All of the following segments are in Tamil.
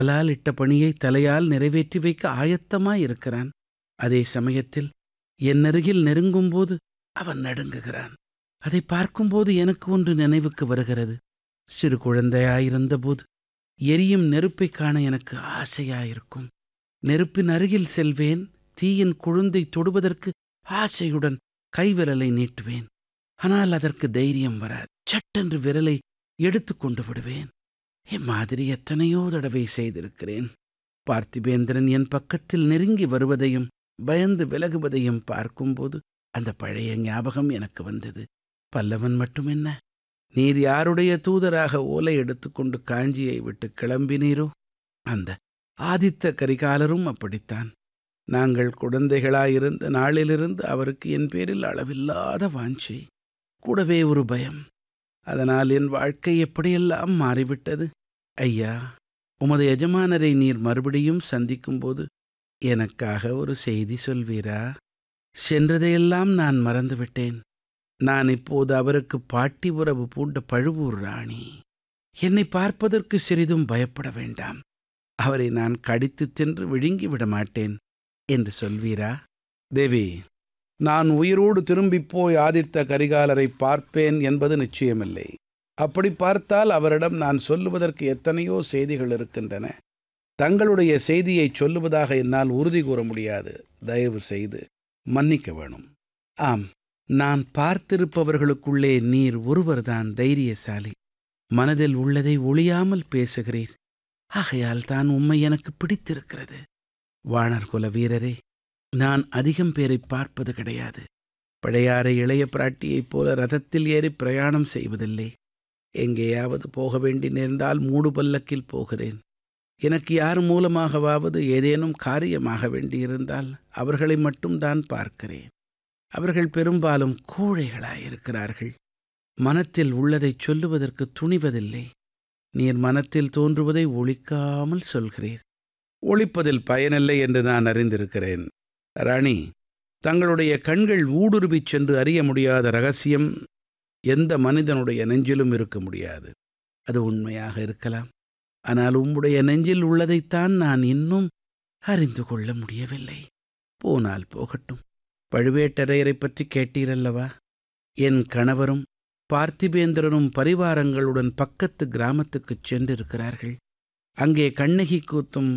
காலால் இட்ட பணியை தலையால் நிறைவேற்றி வைக்க ஆயத்தமாயிருக்கிறான் அதே சமயத்தில் என் அருகில் நெருங்கும்போது அவன் நடுங்குகிறான் அதை பார்க்கும்போது எனக்கு ஒன்று நினைவுக்கு வருகிறது சிறு குழந்தையாயிருந்தபோது எரியும் நெருப்பைக் காண எனக்கு ஆசையாயிருக்கும் நெருப்பின் அருகில் செல்வேன் தீயின் கொழுந்தை தொடுவதற்கு ஆசையுடன் கைவிரலை நீட்டுவேன் ஆனால் அதற்கு தைரியம் வராது சட்டென்று விரலை எடுத்து கொண்டு விடுவேன் இம்மாதிரி எத்தனையோ தடவை செய்திருக்கிறேன் பார்த்திபேந்திரன் என் பக்கத்தில் நெருங்கி வருவதையும் பயந்து விலகுவதையும் பார்க்கும்போது அந்த பழைய ஞாபகம் எனக்கு வந்தது பல்லவன் மட்டுமென்ன நீர் யாருடைய தூதராக ஓலை எடுத்துக்கொண்டு காஞ்சியை விட்டு கிளம்பினீரோ அந்த ஆதித்த கரிகாலரும் அப்படித்தான் நாங்கள் குழந்தைகளாயிருந்த நாளிலிருந்து அவருக்கு என் பேரில் அளவில்லாத வாஞ்சை கூடவே ஒரு பயம் அதனால் என் வாழ்க்கை எப்படியெல்லாம் மாறிவிட்டது ஐயா உமது எஜமானரை நீர் மறுபடியும் சந்திக்கும்போது எனக்காக ஒரு செய்தி சொல்வீரா சென்றதையெல்லாம் நான் மறந்துவிட்டேன் நான் இப்போது அவருக்கு பாட்டி உறவு பூண்ட பழுவூர் ராணி என்னை பார்ப்பதற்கு சிறிதும் பயப்பட வேண்டாம் அவரை நான் கடித்து தின்று விழுங்கி விட மாட்டேன் என்று சொல்வீரா தேவி நான் உயிரோடு திரும்பிப் போய் ஆதித்த கரிகாலரை பார்ப்பேன் என்பது நிச்சயமில்லை அப்படி பார்த்தால் அவரிடம் நான் சொல்லுவதற்கு எத்தனையோ செய்திகள் இருக்கின்றன தங்களுடைய செய்தியை சொல்லுவதாக என்னால் உறுதி கூற முடியாது தயவு செய்து மன்னிக்க வேணும் ஆம் நான் பார்த்திருப்பவர்களுக்குள்ளே நீர் ஒருவர்தான் தைரியசாலி மனதில் உள்ளதை ஒளியாமல் பேசுகிறீர் ஆகையால் தான் உம்மை எனக்கு பிடித்திருக்கிறது வாணர்குல வீரரே நான் அதிகம் பேரை பார்ப்பது கிடையாது பழையாறை இளைய பிராட்டியைப் போல ரதத்தில் ஏறி பிரயாணம் செய்வதில்லை எங்கேயாவது போக வேண்டி நேர்ந்தால் மூடு பல்லக்கில் போகிறேன் எனக்கு யார் மூலமாகவாவது ஏதேனும் காரியமாக வேண்டியிருந்தால் அவர்களை மட்டும் தான் பார்க்கிறேன் அவர்கள் பெரும்பாலும் கோழைகளாயிருக்கிறார்கள் மனத்தில் உள்ளதைச் சொல்லுவதற்கு துணிவதில்லை நீர் மனத்தில் தோன்றுவதை ஒழிக்காமல் சொல்கிறீர் ஒழிப்பதில் பயனில்லை என்று நான் அறிந்திருக்கிறேன் ராணி தங்களுடைய கண்கள் ஊடுருவிச் சென்று அறிய முடியாத ரகசியம் எந்த மனிதனுடைய நெஞ்சிலும் இருக்க முடியாது அது உண்மையாக இருக்கலாம் ஆனால் உம்முடைய நெஞ்சில் உள்ளதைத்தான் நான் இன்னும் அறிந்து கொள்ள முடியவில்லை போனால் போகட்டும் பழுவேட்டரையரை பற்றி கேட்டீரல்லவா என் கணவரும் பார்த்திபேந்திரனும் பரிவாரங்களுடன் பக்கத்து கிராமத்துக்குச் சென்றிருக்கிறார்கள் அங்கே கண்ணகி கூத்தும்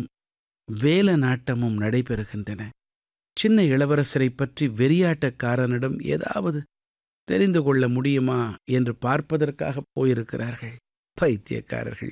வேல நாட்டமும் நடைபெறுகின்றன சின்ன இளவரசரை பற்றி வெறியாட்டக்காரனிடம் ஏதாவது தெரிந்து கொள்ள முடியுமா என்று பார்ப்பதற்காக போயிருக்கிறார்கள் பைத்தியக்காரர்கள்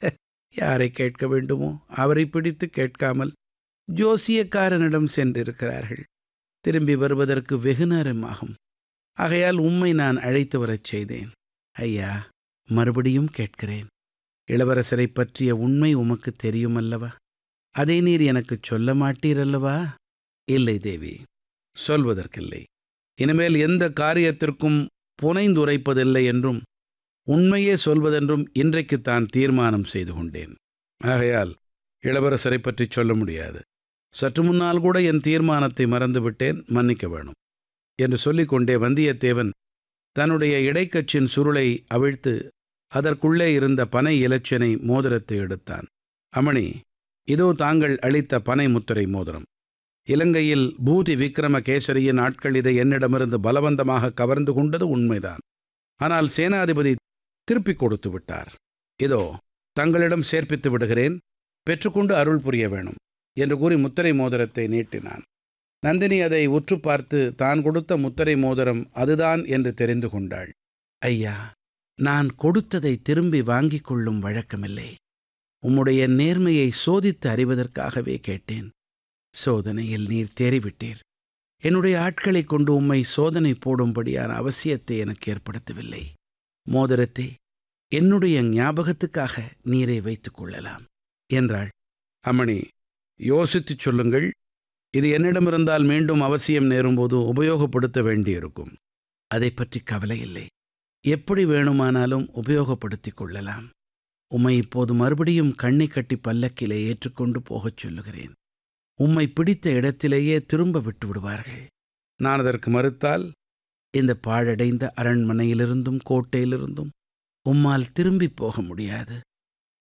யாரை கேட்க வேண்டுமோ அவரை பிடித்து கேட்காமல் ஜோசியக்காரனிடம் சென்றிருக்கிறார்கள் திரும்பி வருவதற்கு வெகு நேரமாகும் ஆகையால் உம்மை நான் அழைத்து வரச் செய்தேன் ஐயா மறுபடியும் கேட்கிறேன் இளவரசரை பற்றிய உண்மை உமக்கு தெரியுமல்லவா அதை நீர் எனக்குச் சொல்ல மாட்டீரல்லவா இல்லை தேவி சொல்வதற்கில்லை இனிமேல் எந்த காரியத்திற்கும் புனைந்துரைப்பதில்லை என்றும் உண்மையே சொல்வதென்றும் இன்றைக்குத்தான் தீர்மானம் செய்து கொண்டேன் ஆகையால் இளவரசரை பற்றி சொல்ல முடியாது சற்று முன்னால் கூட என் தீர்மானத்தை மறந்துவிட்டேன் மன்னிக்க வேணும் என்று சொல்லிக்கொண்டே வந்தியத்தேவன் தன்னுடைய இடைக்கச்சின் சுருளை அவிழ்த்து அதற்குள்ளே இருந்த பனை இலச்சினை மோதிரத்தை எடுத்தான் அமணி இதோ தாங்கள் அளித்த பனை முத்திரை மோதிரம் இலங்கையில் பூதி விக்ரம கேசரியின் ஆட்கள் இதை என்னிடமிருந்து பலவந்தமாக கவர்ந்து கொண்டது உண்மைதான் ஆனால் சேனாதிபதி திருப்பிக் கொடுத்து விட்டார் இதோ தங்களிடம் சேர்ப்பித்து விடுகிறேன் பெற்றுக்கொண்டு அருள் புரிய வேணும் என்று கூறி முத்திரை மோதிரத்தை நீட்டினான் நந்தினி அதை உற்று பார்த்து தான் கொடுத்த முத்திரை மோதிரம் அதுதான் என்று தெரிந்து கொண்டாள் ஐயா நான் கொடுத்ததை திரும்பி வாங்கிக் கொள்ளும் வழக்கமில்லை உம்முடைய நேர்மையை சோதித்து அறிவதற்காகவே கேட்டேன் சோதனையில் நீர் தேறிவிட்டீர் என்னுடைய ஆட்களைக் கொண்டு உம்மை சோதனை போடும்படியான அவசியத்தை எனக்கு ஏற்படுத்தவில்லை மோதிரத்தை என்னுடைய ஞாபகத்துக்காக நீரை வைத்துக் கொள்ளலாம் என்றாள் அம்மணி யோசித்துச் சொல்லுங்கள் இது என்னிடமிருந்தால் மீண்டும் அவசியம் நேரும்போது உபயோகப்படுத்த வேண்டியிருக்கும் அதை பற்றி கவலை இல்லை எப்படி வேணுமானாலும் உபயோகப்படுத்திக் கொள்ளலாம் உம்மை இப்போது மறுபடியும் கண்ணை கட்டி பல்லக்கிலே ஏற்றுக்கொண்டு போகச் சொல்லுகிறேன் உம்மை பிடித்த இடத்திலேயே திரும்ப விட்டு விடுவார்கள் நான் அதற்கு மறுத்தால் இந்த பாழடைந்த அரண்மனையிலிருந்தும் கோட்டையிலிருந்தும் உம்மால் திரும்பி போக முடியாது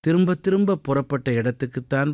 திரும்ப திரும்ப புறப்பட்ட இடத்துக்குத்தான்